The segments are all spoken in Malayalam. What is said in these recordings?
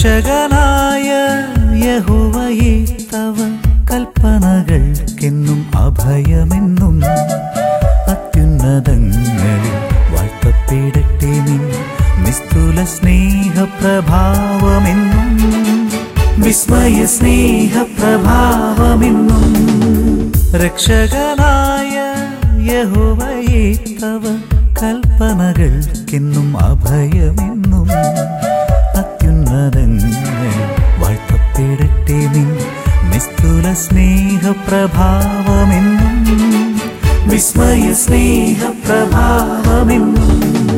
രക്ഷകനായ യഹോവയെ തവ കൽപ്പനകൾക്കെന്നും അഭയമെന്നും അത്യുന്നതങ്ങളിൽ വാഴ്ത്തപ്പെടട്ടെ നിൻ നിസ്തുല സ്നേഹപ്രഭാവമെന്നും വിസ്മയ സ്നേഹപ്രഭാവമെന്നും രക്ഷകനായ യഹോവയെ തവ കൽപ്പനകൾക്കെന്നും അഭയമെന്നും അത്യുന്നതങ്ങൾ വാഴ്ത്തപ്പെടട്ടെ നിൻ നിസ്തുല സ്നേഹപ്രഭാവമെന്നും വിസ്മയ സ്നേഹപ്രഭാവമെന്നും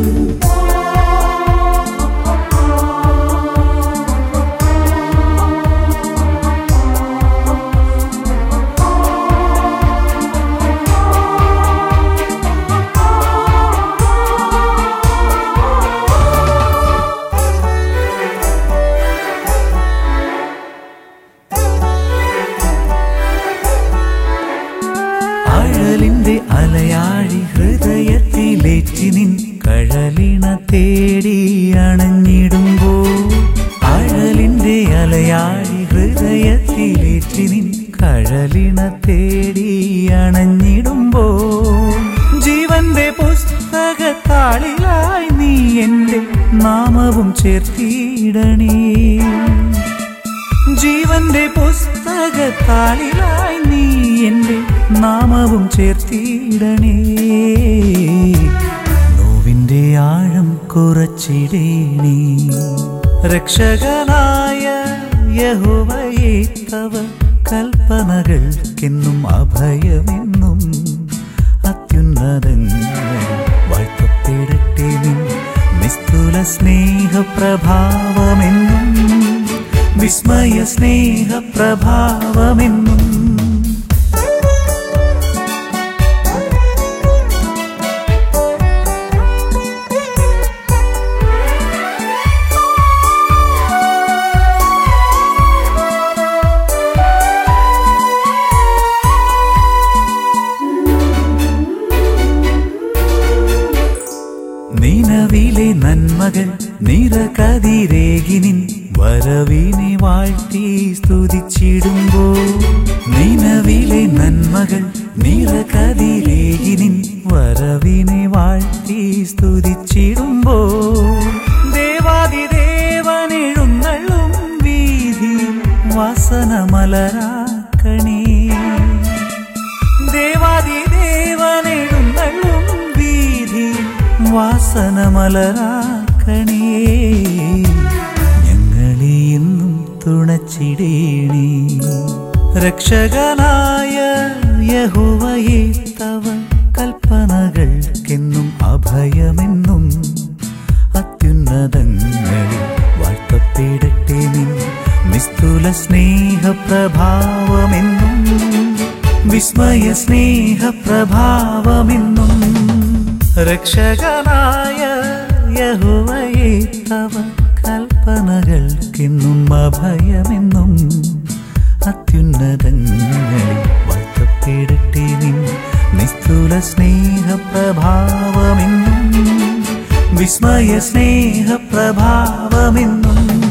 അഴലിന്റെ അലയാഴി ഹൃദയത്തിലേറ്റി നിൻ കഴലിണ തേടി അണഞ്ഞിടുമ്പോ അഴലിന്റെ അലയാഴി ഹൃദയത്തിലേറ്റി നിൻ കഴലിണ തേടി അണഞ്ഞിടുമ്പോ ജീവന്റെ പുസ്തകത്താളിലായി നീ എന്റെ നാമവും ചേർത്തിടണേ ജീവന്റെ പുസ്തകത്താളിലായി നീ എന്റെ നാമവും ചേർത്തിടണേ നോവിന്റെ ആഴം കുറച്ചിടേണേ രക്ഷകനായ യഹോവയെ തവ കൽപ്പനകൾക്കെന്നും അഭയമെന്നും അത്യുന്നതങ്ങൾ വാഴ്ത്തപ്പെടട്ടെ നിൻ നിസ്തുല സ്നേഹപ്രഭാവമെന്നും വിസ്മയ സ്നേഹപ്രഭാവമെന്നും നിലവിലെ നന്മകൾ നിറകതിരേകിനിൻ വരവിനെ വാഴ്ത്തി സ്തുതിച്ചിടുമ്പോ നിലവിലെ നന്മകൾ നിറകതിരേകിനിൻ വരവിനെ വാഴ്ത്തി സ്തുതിച്ചിടുമ്പോ ദേവാതിദേവനെഴുന്നള്ളും വീതി വാസനമലരാക്കണേ ദേവാദിദേവനെഴുന്നള്ളും വീതി വാസനമലരാക്കണേ ഞങ്ങളെ എന്നും തുണച്ചിടേണേ രക്ഷകനായ യഹോവയെ തവ കൽപ്പനകൾക്കെന്നും അഭയമെന്നും അത്യുന്നതങ്ങളിൽ വാഴ്ത്തപ്പെടട്ടെ നിൻ നിസ്തുല സ്നേഹപ്രഭാവമെന്നും വിസ്മയ സ്നേഹപ്രഭാവമെന്നും രക്ഷകനായ യഹോവയെ തവ കൽപ്പനകൾക്കെന്നും അഭയമെന്നും അത്യുന്നതങ്ങളിൽ വാഴ്ത്തപ്പെടട്ടെ നിൻ നിസ്തുല സ്നേഹപ്രഭാവമെന്നും വിസ്മയ സ്നേഹപ്രഭാവമെന്നും